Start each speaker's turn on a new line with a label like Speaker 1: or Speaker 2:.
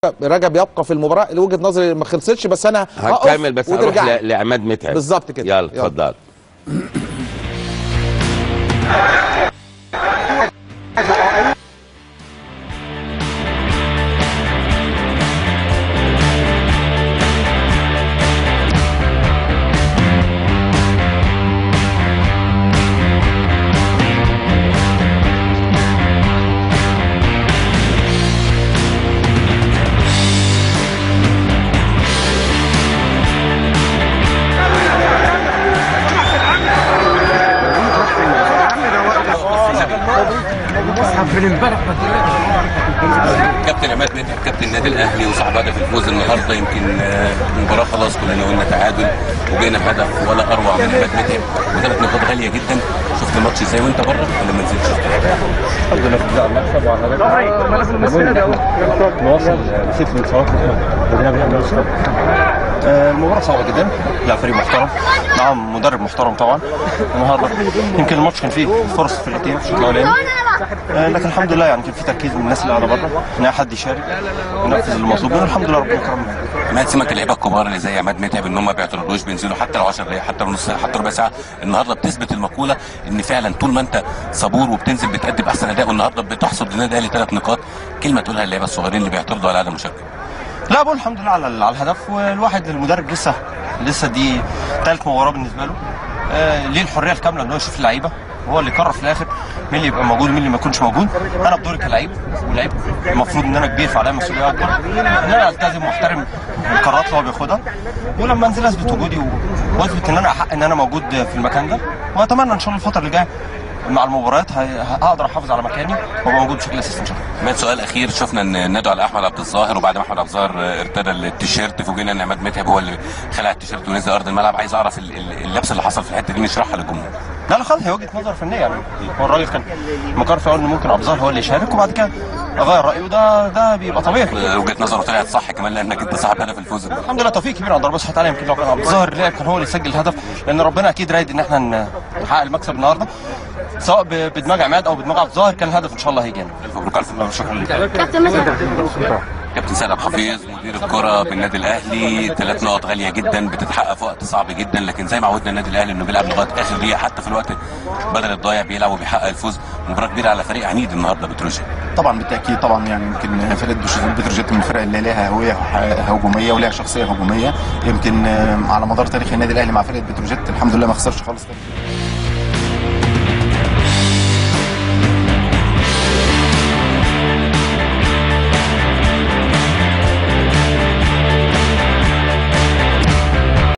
Speaker 1: رجب يبقى في المباراه لوجهه نظري ما خلصتش بس انا هقف
Speaker 2: هكمل بس هروح
Speaker 1: وترجع لي.
Speaker 2: ل- لعماد متعب
Speaker 1: بالظبط كده
Speaker 2: يلا اتفضل
Speaker 3: كابتن عماد متعب كابتن النادي الاهلي وصاحب هدف الفوز النهارده يمكن آه، المباراه خلاص كلنا قلنا تعادل وجينا بهدف ولا اروع من عماد متعب وثلاث نقاط غاليه جدا شفت الماتش ازاي وانت بره ولا ما نزلتش
Speaker 4: الحمد لله في المكسب وعلى نواصل نسيت الانتصارات بدنا بنعمل آه، المباراة صعبة جدا لا فريق محترم معاهم مدرب محترم طبعا النهارده يمكن الماتش كان فيه فرص في فرقتين في الشوط الاولاني آه، لكن الحمد لله يعني كان في تركيز من الناس اللي قاعده بره ان اي حد يشارك ينفذ المطلوب منه الحمد لله ربنا كرمنا
Speaker 3: عماد سمك اللعيبه الكبار اللي زي عماد متعب ان هم ما بيعترضوش بينزلوا حتى لو 10 دقايق حتى لو نص ساعه حتى ربع ساعه النهارده بتثبت المقوله ان فعلا طول ما انت صبور وبتنزل بتقدم احسن اداء والنهارده بتحصد للنادي الاهلي ثلاث نقاط كلمه تقولها للعيبه الصغيرين اللي بيعترضوا على عدم المشاركه
Speaker 4: لا بقول الحمد لله على على الهدف والواحد المدرب لسه لسه دي ثالث مباراه بالنسبه له آه ليه الحريه الكامله ان هو يشوف اللعيبه هو اللي قرر في الاخر مين اللي يبقى موجود ومين اللي ما يكونش موجود انا بدوري كلعيب ولعيب المفروض ان انا كبير فعليا مسؤوليه اكبر ان انا التزم واحترم القرارات اللي هو بياخدها ولما انزل اثبت وجودي و- واثبت ان انا احق ان انا موجود في المكان ده واتمنى ان شاء الله الفتره اللي جايه مع المباريات هي- هقدر احافظ على مكاني وابقى موجود بشكل اساسي ان شاء الله
Speaker 3: عماد سؤال اخير شفنا ان نادوا على احمد عبد الظاهر وبعد ما احمد عبد الظاهر آه، ارتدى التيشيرت فوجئنا ان عماد متعب هو اللي خلع التيشيرت ونزل ارض الملعب عايز اعرف ال- ال- اللبس اللي حصل في الحته دي نشرحها للجمهور
Speaker 4: لا لا خالص هي وجهه نظر فنيه يعني هو الراجل كان مقرر في الاول ان ممكن ابزار هو اللي يشارك وبعد كده اغير رايه وده ده بيبقى طبيعي
Speaker 3: آه، وجهه نظره طلعت صح كمان لانك انت صاحب هدف الفوز
Speaker 4: الحمد لله توفيق كبير عند ربنا سبحانه وتعالى يمكن لو كان عبد الظاهر لعب كان هو اللي يسجل الهدف لان ربنا اكيد رايد ان احنا ن- نحقق المكسب النهارده سواء ب- بدماغ عماد او بدماغ عبد الظاهر كان الهدف ان شاء الله هيجي يعني
Speaker 3: الف مبروك الف مبروك
Speaker 4: شكرا لك
Speaker 5: كابتن مسعد
Speaker 3: كابتن سيد عبد الحفيظ مدير الكره بالنادي الاهلي ثلاث نقط غاليه جدا بتتحقق في وقت صعب جدا لكن زي ما عودنا النادي الاهلي انه بيلعب لغايه اخر دقيقه حتى في الوقت بدل الضايع بيلعب وبيحقق الفوز مباراه كبيره على فريق عنيد النهارده بتروجيت
Speaker 6: طبعا بالتاكيد طبعا يعني يمكن فرقه بتروجيت- بتروجيت من الفرق اللي لها هويه ح- هجوميه ولها شخصيه هجوميه يمكن آه، على مدار تاريخ النادي الاهلي مع فرقه بتروجيت الحمد لله ما خسرش خالص